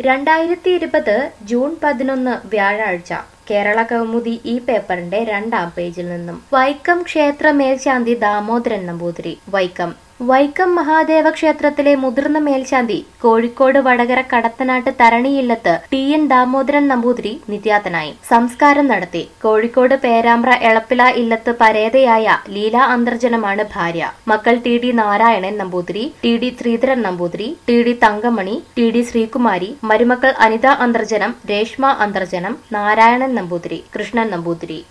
രണ്ടായിരത്തി ഇരുപത് ജൂൺ പതിനൊന്ന് വ്യാഴാഴ്ച കേരള കൗമുദി ഈ പേപ്പറിന്റെ രണ്ടാം പേജിൽ നിന്നും വൈക്കം ക്ഷേത്ര മേൽശാന്തി ദാമോദരൻ നമ്പൂതിരി വൈക്കം വൈക്കം മഹാദേവ ക്ഷേത്രത്തിലെ മുതിർന്ന മേൽശാന്തി കോഴിക്കോട് വടകര കടത്തനാട്ട് തരണിയില്ലത്ത് ടി എൻ ദാമോദരൻ നമ്പൂതിരി നിര്യാതനായി സംസ്കാരം നടത്തി കോഴിക്കോട് പേരാമ്പ്ര എളപ്പില ഇല്ലത്ത് പരേതയായ ലീല അന്തർജനമാണ് ഭാര്യ മക്കൾ T D Narayanan Namboothiri T D Sreedharan Namboothiri T D Thankamani T D Sreekumari മരുമക്കൾ അനിത അന്തർജനം രേഷ്മ അന്തർജനം നാരായണൻ നമ്പൂതിരി കൃഷ്ണൻ നമ്പൂതിരി